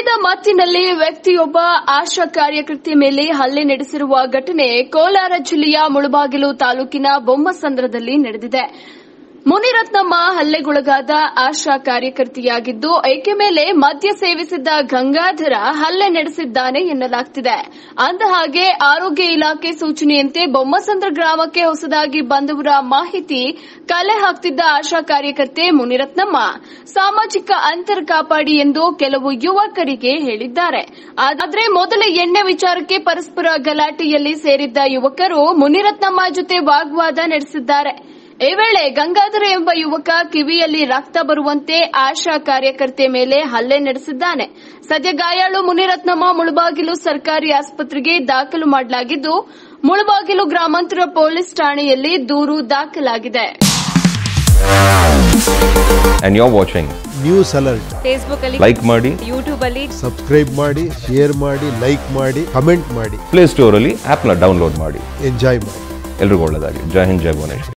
ಮದ್ಯದ ಮತ್ತಿನಲ್ಲಿ ವ್ಯಕ್ತಿಯೊಬ್ಬ ಆಶಾ ಕಾರ್ಯಕರ್ತೆ ಮೇಲೆ ಹಲ್ಲೆ ನಡೆಸಿರುವ ಘಟನೆ ಕೋಲಾರ ಜಿಲ್ಲೆಯ ಮುಳಬಾಗಿಲು ತಾಲೂಕಿನ ಬೊಮ್ಮಸಂದ್ರದಲ್ಲಿ ನಡೆದಿದೆ ಮುನಿರತ್ನಮ್ಮ ಹಲ್ಲೆಗೊಳಗಾದ ಆಶಾ ಕಾರ್ಯಕರ್ತೆಯಾಗಿದ್ದು ಏಕೆ ಮೇಲೆ ಮದ್ಯ ಸೇವಿಸಿದ್ದ ಗಂಗಾಧರ ಹಲ್ಲೆ ನಡೆಸಿದ್ದಾನೆ ಎನ್ನಲಾಗ್ತಿದೆ ಅಂದಹಾಗೆ ಆರೋಗ್ಯ ಇಲಾಖೆ ಸೂಚನೆಯಂತೆ ಬೊಮ್ಮಸಂದ್ರ ಗ್ರಾಮಕ್ಕೆ ಹೊಸದಾಗಿ ಬಂದವರ ಮಾಹಿತಿ ಕಲೆ ಹಾಕ್ತಿದ್ದ ಆಶಾ ಕಾರ್ಯಕರ್ತೆ ಮುನಿರತ್ನಮ್ಮ ಸಾಮಾಜಿಕ ಅಂತರ ಕಾಪಾಡಿ ಎಂದು ಕೆಲವು ಯುವಕರಿಗೆ ಹೇಳಿದ್ದಾರೆ ಆದರೆ ಮೊದಲ ಎಣ್ಣೆ ವಿಚಾರಕ್ಕೆ ಪರಸ್ಪರ ಗಲಾಟೆಯಲ್ಲಿ ಸೇರಿದ್ದ ಯುವಕರು ಮುನಿರತ್ನಮ್ಮ ಜೊತೆ ವಾಗ್ವಾದ ನಡೆಸಿದ್ದಾರೆ ಈ ವೇಳೆ ಗಂಗಾಧರ ಎಂಬ ಯುವಕ ಕಿವಿಯಲ್ಲಿ ರಕ್ತ ಬರುವಂತೆ ಆಶಾ ಕಾರ್ಯಕರ್ತೆ ಮೇಲೆ ಹಲ್ಲೆ ನಡೆಸಿದ್ದಾನೆ ಸದ್ಯ ಗಾಯಾಳು ಮುನಿರತ್ನಮ್ಮ ಮುಳಬಾಗಿಲು ಸರ್ಕಾರಿ ಆಸ್ಪತ್ರೆಗೆ ದಾಖಲು ಮಾಡಲಾಗಿದ್ದು ಮುಳಬಾಗಿಲು ಗ್ರಾಮಾಂತರ ಪೊಲೀಸ್ ಠಾಣೆಯಲ್ಲಿ ದೂರು ದಾಖಲಾಗಿದೆ and you're watching. News alert Facebook ಅಲ್ಲಿ Like ಮಾಡಿ ಯೂಟ್ಯೂಬ್ ಅಲ್ಲಿ ಸಬ್ಸ್ಕ್ರೈಬ್ ಮಾಡಿ ಶೇರ್ ಮಾಡಿ ಲೈಕ್ ಮಾಡಿ ಕಮೆಂಟ್ ಮಾಡಿ ಪ್ಲೇ ಸ್ಟೋರಲ್ಲಿ ಆ್ಯಪ್ನ ಡೌನ್ಲೋಡ್ ಮಾಡಿ ಎಂಜಾಯ್ ಮಾಡಿ ಎಲ್ರಿಗೂ ಒಳ್ಳೆಯದಾಗಲಿ ಜೈ ಹಿಂದ್ ಜೈ ಭುವನೇಶ್ವರ್